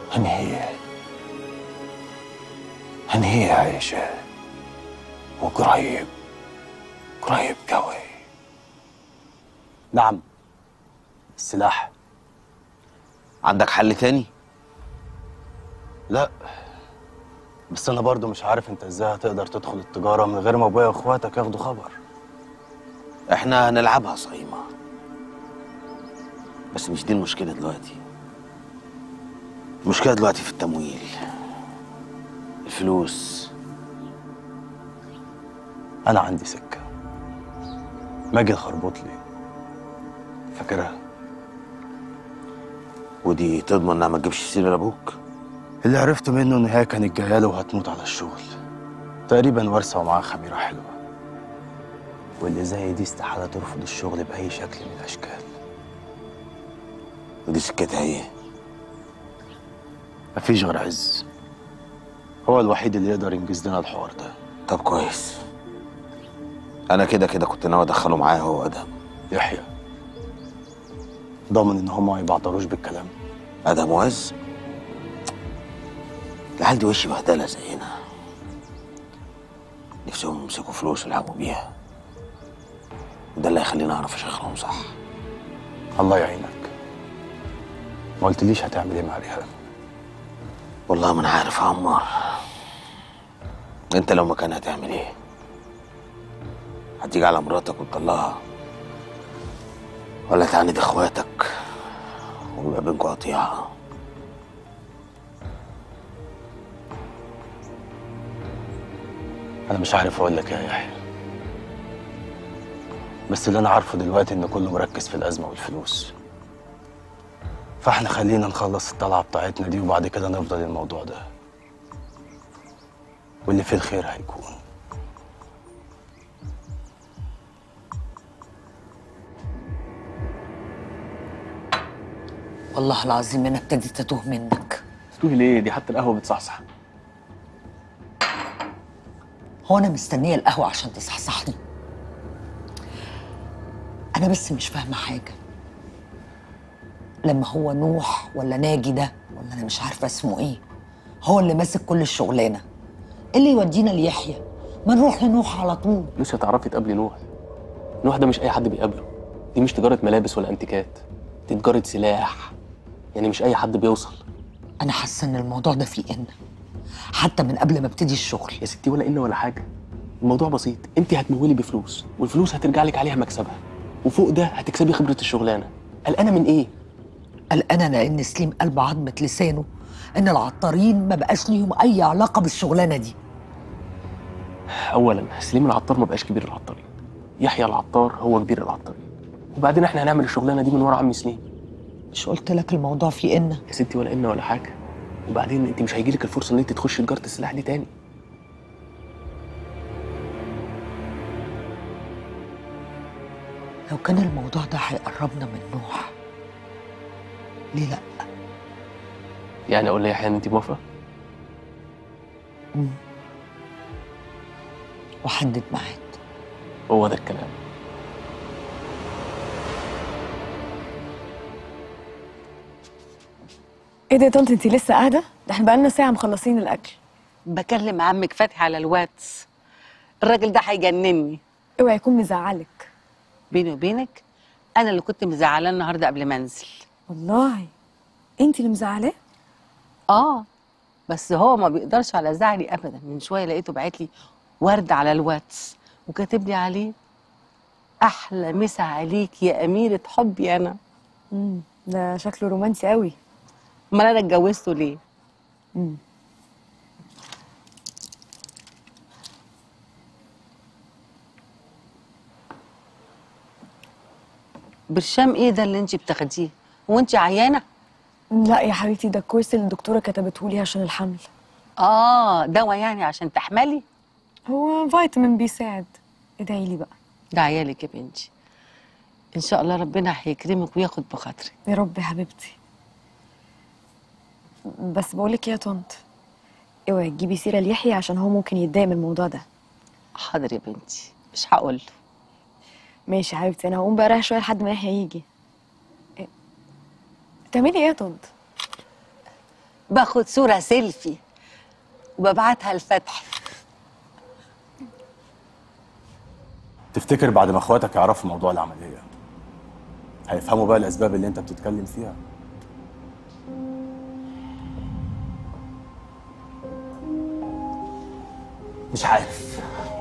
هنهيه هنهيه يا عيشة وقريب قريب قوي نعم السلاح عندك حل تاني لا بس انا برضو مش عارف انت ازاي هتقدر تدخل التجارة من غير ما ابويا واخواتك ياخدوا خبر احنا هنلعبها صايمة بس مش دي المشكلة دلوقتي المشكلة دلوقتي في التمويل الفلوس انا عندي سكة ماجي الخربوط لي فاكرها ودي تضمن انها ما تجيبش سيرة لابوك اللي عرفت منه ان هي كانت جايه له وهتموت على الشغل تقريبا ورثه ومعاها خميره حلوه واللي زي دي استحاله ترفض الشغل باي شكل من الاشكال ودي سكتها ايه مفيش غير عز هو الوحيد اللي يقدر ينجز لنا الحوار ده طب كويس انا كده كده كنت ناوي ادخله معايا هو ادم يحيى ضامن ان هما ما يبعتروش بالكلام ادم وعز العيال دي وش بهدله زينا نفسهم يمسكوا فلوس يلعبوا بيها وده اللي هيخليني اعرف اشغلهم صح الله يعينك ما قلتليش هتعمل ايه مع ريهام والله ما انا عارف يا عمار انت لو مكانها هتعمل ايه هتيجي على مراتك وتطلقها ولا تعاند اخواتك ويبقى بينكوا قطيعه انا مش عارف اقول لك إيه يا يحيى بس اللي انا عارفه دلوقتي ان كله مركز في الازمه والفلوس فاحنا خلينا نخلص الطلعه بتاعتنا دي وبعد كده نفضل الموضوع ده واللي فيه الخير هيكون والله العظيم انا ابتديت اتوه منك تتوهي ليه دي حتى القهوه بتصحصح هو انا مستنيه القهوه عشان تصحصحني انا بس مش فاهمه حاجه لما هو نوح ولا ناجي ده ولا انا مش عارفه اسمه ايه هو اللي ماسك كل الشغلانه إيه اللي يودينا ليحيى ما نروح لنوح على طول مش هتعرفي تقابلي نوح نوح ده مش اي حد بيقابله دي مش تجاره ملابس ولا انتيكات دي تجاره سلاح يعني مش اي حد بيوصل انا حاسه ان الموضوع ده فيه ان حتى من قبل ما ابتدي الشغل يا ستي ولا ان ولا حاجه الموضوع بسيط انت هتمولي بفلوس والفلوس هترجع لك عليها مكسبها وفوق ده هتكسبي خبره الشغلانه قلقانه من ايه قلقانه لان سليم قلب عظمه لسانه ان العطارين ما بقاش ليهم اي علاقه بالشغلانه دي اولا سليم العطار ما بقاش كبير العطارين يحيى العطار هو كبير العطارين وبعدين احنا هنعمل الشغلانه دي من ورا عم سليم مش قلت لك الموضوع فيه ان يا ستي ولا ان ولا حاجه وبعدين انت مش هيجيلك الفرصه ان انت تخشي تجاره السلاح دي تاني لو كان الموضوع ده هيقربنا من نوح ليه لا يعني اقول ليحيى ان انت موافقه مم. وحدد ميعاد هو ده الكلام ايه ده يا طنط انتي لسه قاعده ده احنا بقالنا ساعه مخلصين الاكل بكلم عمك فتحي على الواتس الراجل ده هيجنني اوعي يكون مزعلك بيني وبينك انا اللي كنت مزعلاه النهارده قبل ما انزل والله انتي اللي مزعلاه اه بس هو ما بيقدرش على زعلي ابدا من شويه لقيته باعت لي ورد على الواتس وكاتب لي عليه احلى مسا عليك يا اميره حبي انا امم ده شكله رومانسي قوي امال انا اتجوزته ليه امم برشام ايه ده اللي انت بتاخديه هو انت عيانه لا يا حبيبتي ده الكورس اللي الدكتوره كتبته لي عشان الحمل اه دواء يعني عشان تحملي هو فيتامين بيساعد ادعي لي بقى ده عيالك يا بنتي ان شاء الله ربنا هيكرمك وياخد بخاطرك يا رب يا حبيبتي بس بقولك إيه يا طنط اوعي تجيبي سيره ليحيى عشان هو ممكن يتضايق من الموضوع ده حاضر يا بنتي مش هقول له ماشي يا حبيبتي انا هقوم بقى رايح شويه لحد ما يحيى يجي إيه؟ تعملي ايه يا طنط باخد صورة سيلفي وببعتها لفتحي تفتكر بعد ما اخواتك يعرفوا موضوع العمليه هيفهموا بقى الاسباب اللي انت بتتكلم فيها مش عارف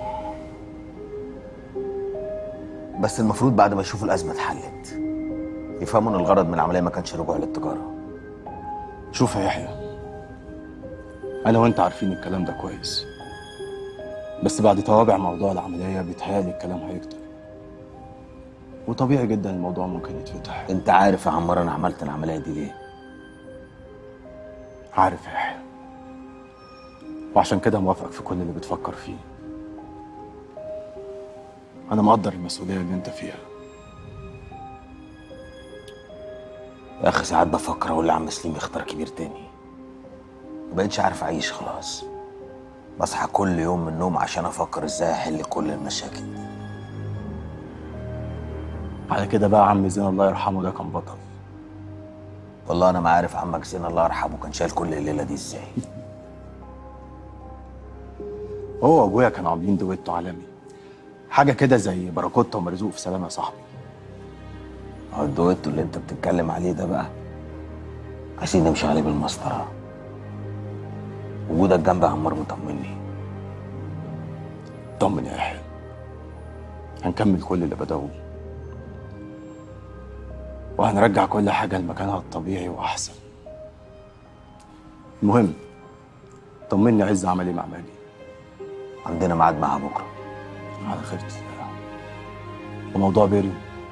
بس المفروض بعد ما يشوفوا الازمه اتحلت يفهموا ان الغرض من العمليه ما كانش رجوع للتجاره شوف يا يحيى انا وانت عارفين الكلام ده كويس بس بعد توابع موضوع العمليه بيتهيألي الكلام هيكتر وطبيعي جدا الموضوع ممكن يتفتح انت عارف يا عمار انا عملت العمليه دي ليه عارف يا يحيى وعشان كده موافقك في كل اللي بتفكر فيه انا مقدر المسؤوليه اللي انت فيها يا اخي ساعات بفكر اقول لعم سليم يختار كبير تاني مبقتش عارف اعيش خلاص بصحى كل يوم من النوم عشان افكر ازاي احل كل المشاكل دي على كده بقى عم زين الله يرحمه ده كان بطل والله انا ما عارف عمك زين الله يرحمه كان شايل كل الليله دي ازاي هو وابويا كانوا عاملين دويتو عالمي حاجه كده زي باراكوتا ومرزوق في سلام يا صاحبي هو الدويتو اللي انت بتتكلم عليه ده بقى عايزين نمشي عليه بالمسطره وجودك جنبي يا عمار مطمني طمن يا يحيى هنكمل كل اللي بدأوه وهنرجع كل حاجة لمكانها الطبيعي وأحسن المهم طمني عز عمل ايه مع ماجي عندنا ميعاد معاها بكره على خير الله وموضوع بيري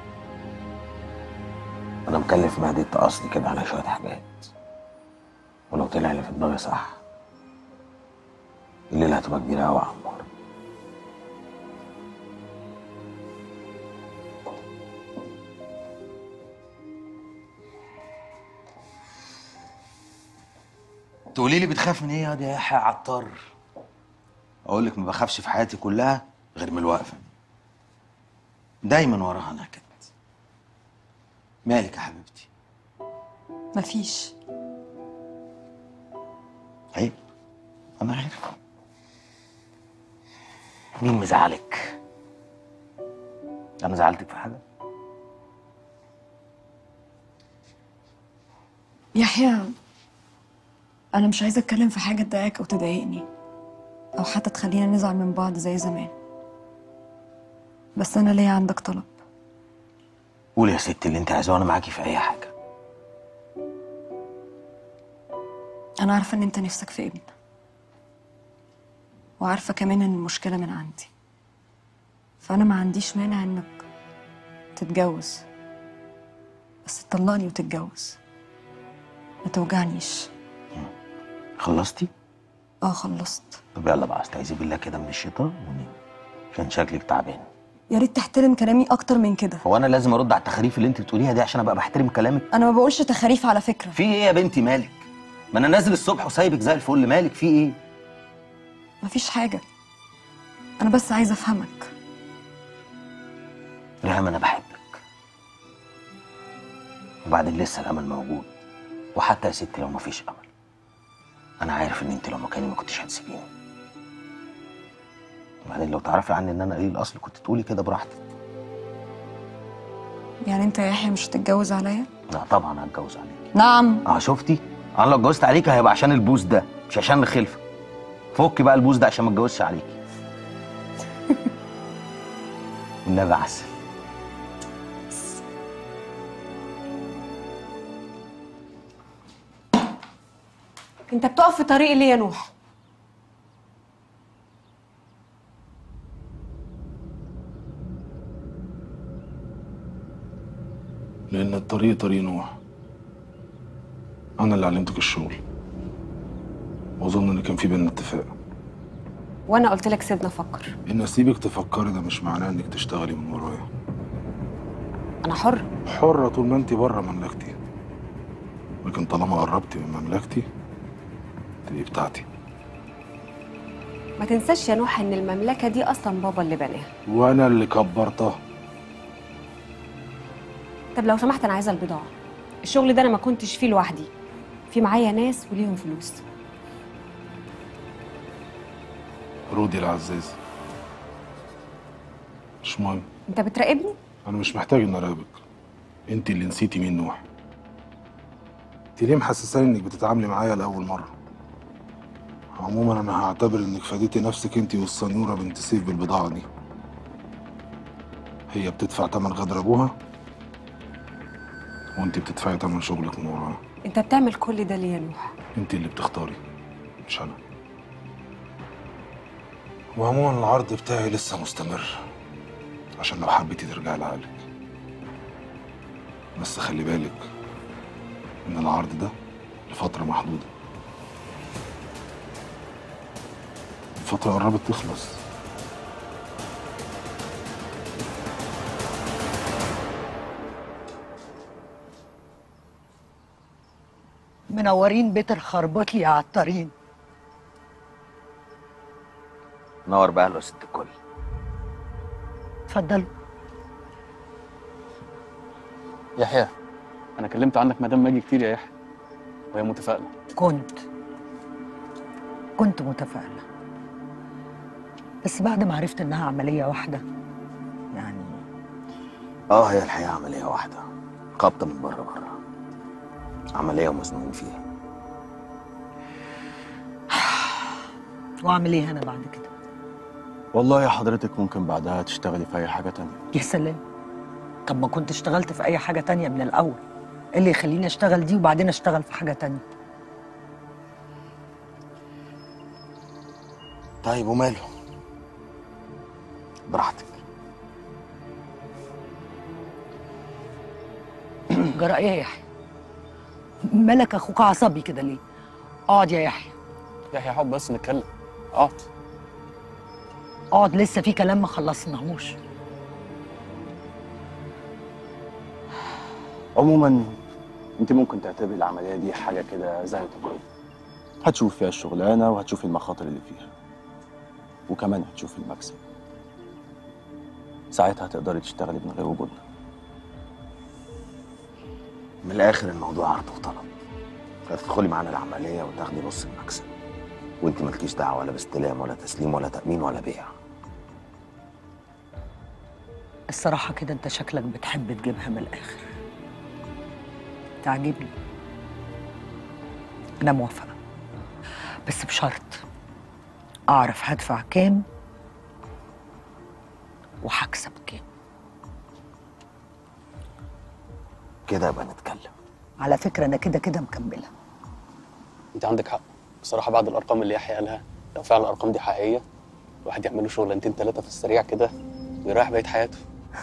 انا مكلف مهدي التقصني كده على شويه حاجات ولو طلع اللي في دماغي صح الليله هتبقى كبيره قوي يا عمار تقولي لي بتخاف من ايه يا دي يا يحيى عطار اقول لك ما بخافش في حياتي كلها غير من الوقفه دايما وراها نكد مالك يا حبيبتي مفيش عيب انا عارف مين مزعلك انا زعلتك في حاجه يحيى أنا مش عايزة أتكلم في حاجة تضايقك أو تضايقني أو حتى تخلينا نزعل من بعض زي زمان بس أنا ليا عندك طلب قولي يا ستي اللي انت عايزاه وانا معاكي في اي حاجه أنا عارفة إن أنت نفسك في ابن وعارفة كمان إن المشكلة من عندي فأنا ما عنديش مانع إنك تتجوز بس تطلقني وتتجوز ما توجعنيش خلصتي اه خلصت طب يلا بقى استعيذي بالله كده من الشيطان ونام عشان شكلك تعبان يا ريت تحترم كلامي أكتر من كده هو انا لازم ارد على التخاريف اللي انت بتقوليها دي عشان ابقى بحترم كلامك أنا ما بقولش تخاريف على فكرة في ايه يا بنتي مالك ما انا نازل الصبح وسايبك زي الفل مالك في ايه مفيش حاجة أنا بس عايزة أفهمك ريهام انا بحبك وبعدين لسه الامل موجود وحتى يا ستي لو مفيش امل انا عارف ان انت لو مكاني ما كنتش هتسيبيني وبعدين لو تعرفي عني ان انا قليل الاصل كنت تقولي كده براحتك يعني أنت يا يحيى مش هتتجوز عليا؟ لا طبعا هتجوز عليك نعم اه شفتي انا لو اتجوزت عليك هيبقى عشان البوس ده مش عشان الخلفه فكي بقى البوس ده عشان ما اتجوزش عليكي والنبي عسل انت بتقف في طريقي ليه يا نوح لأن الطريق طريق نوح أنا اللي علمتك الشغل وأظن إن كان في بينا اتفاق وانا قلت لك سيبنا افكر إن أسيبك تفكري ده مش معناه إنك تشتغلي من ورايا انا حر حرة طول ما أنت بره مملكتي لكن طالما قربتي من مملكتي تبقي بتاعتي ما تنساش يا نوح ان المملكه دي اصلا بابا اللي بناها وأنا اللي كبرتها طب لو سمحت انا عايزه البضاعه الشغل ده انا ما كنتش فيه لوحدي في معايا ناس وليهم فلوس رودي العزاز مش مهم انت بتراقبني انا مش محتاج ان اراقبك انت اللي نسيتي مين نوح انت ليه محسساني انك بتتعاملي معايا لاول مره عموما انا هعتبر انك فاديتي نفسك انت والسنيوره بنت سيف بالبضاعه دي هي بتدفع تمن غدر ابوها وانت بتدفعي تمن شغلك من وراها انت بتعمل كل ده ليه يا نوح انت اللي بتختاري مش انا وعموما العرض بتاعي لسه مستمر عشان لو حبيتي ترجعي لعقلك بس خلي بالك ان العرض ده لفترة محدودة الفترة قربت تخلص منورين بيت الخربوط يا عطارين نور بقى يا ست الكل اتفضلوا يحيى انا كلمت عنك مدام ماجي كتير يا يحيى وهي متفائله كنت كنت متفائلة بس بعد ما عرفت إنها عملية واحدة يعني اه هي الحقيقة عملية واحدة خبطة من بره بره عملية ومزنوقين فيها وأعمل إيه أنا بعد كده؟ والله حضرتك ممكن بعدها تشتغلي في أي حاجة تانية يا سلام طب ما كنت اشتغلت في أي حاجة تانية من الأول إيه اللي يخليني أشتغل دي وبعدين أشتغل في حاجة تانية طيب وماله براحتك جرى إيه يا يحيى؟ مالك أخوك عصبي كده ليه؟ اقعد يا يحيى يحيى حب بس نتكلم اقعد اقعد لسه في كلام ما خلصناهوش عموما انت ممكن تعتبري العمليه دي حاجه كده زي تجربه هتشوف فيها الشغلانه وهتشوفي المخاطر اللي فيها وكمان هتشوفي المكسب ساعتها هتقدري تشتغلي من غير وجودنا من الآخر الموضوع عرض وطلب هتدخلي معانا العملية وتاخدي نص المكسب وانت مالكيش دعوة ولا باستلام ولا تسليم ولا تأمين ولا بيع الصراحة كده انت شكلك بتحب تجيبها من الآخر تعجبني أنا موافقة بس بشرط أعرف هدفع كام وهكسب كام كده يبقى نتكلم على فكرة أنا كده كده مكملة انت عندك حق بصراحه بعد الارقام اللي يحيى قالها لو فعلا الارقام دي حقيقيه الواحد يعمل له شغلانتين ثلاثه في السريع كده ويريح بقيه حياته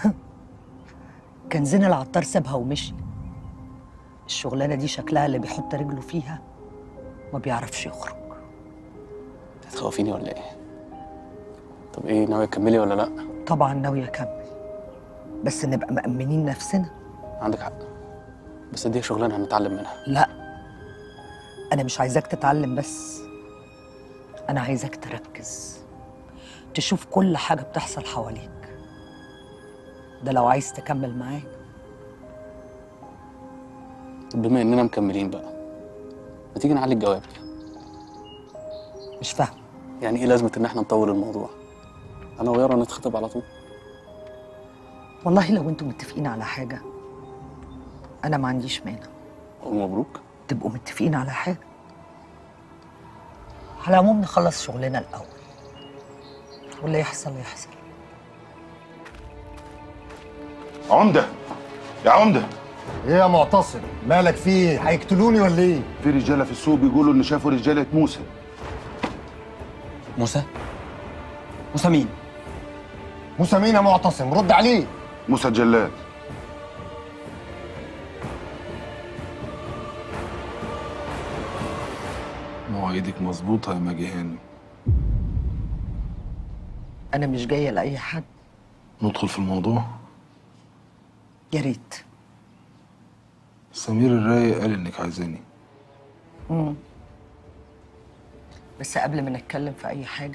كان زين العطار سابها ومشي الشغلانة دي شكلها اللي بيحط رجله فيها ما بيعرفش يخرج هتخوفيني ولا ايه طب ايه ناويه تكملي ولا لا طبعا ناوية أكمل بس نبقى مأمنين نفسنا عندك حق بس دي شغلانه هنتعلم منها لا أنا مش عايزاك تتعلم بس أنا عايزاك تركز تشوف كل حاجة بتحصل حواليك ده لو عايز تكمل معايا طب بما اننا مكملين بقى ما تيجي نعلي الجواب مش فاهم يعني ايه لازمه ان احنا نطول الموضوع انا ويارا نتخطب على طول والله لو انتوا متفقين على حاجة أنا ما عنديش مانع ومبروك تبقوا متفقين على حاجة على العموم نخلص شغلنا الأول واللي يحصل يحصل عمدة يا عمدة ايه يا معتصم مالك فيه هيقتلوني ولا ايه في رجالة في السوق بيقولوا إن شافوا رجالة موسى موسى موسى مين موسى مين يا معتصم رد عليه موسى الجلاد مواعيدك مظبوطة يا ماجي هاني أنا مش جاية لأي حد ندخل في الموضوع يا ريت سمير الرايق قال إنك عايزاني مم. بس قبل ما نتكلم في أي حاجة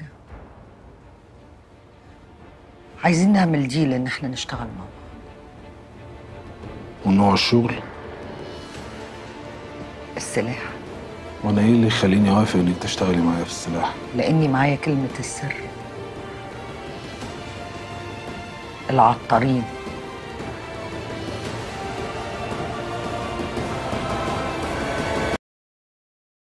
عايزين نعمل ديل إن إحنا نشتغل مع بعض ونوع الشغل السلاح وانا ايه اللي يخليني اوافق انك تشتغلي معايا في السلاح لاني معايا كلمه السر العطارين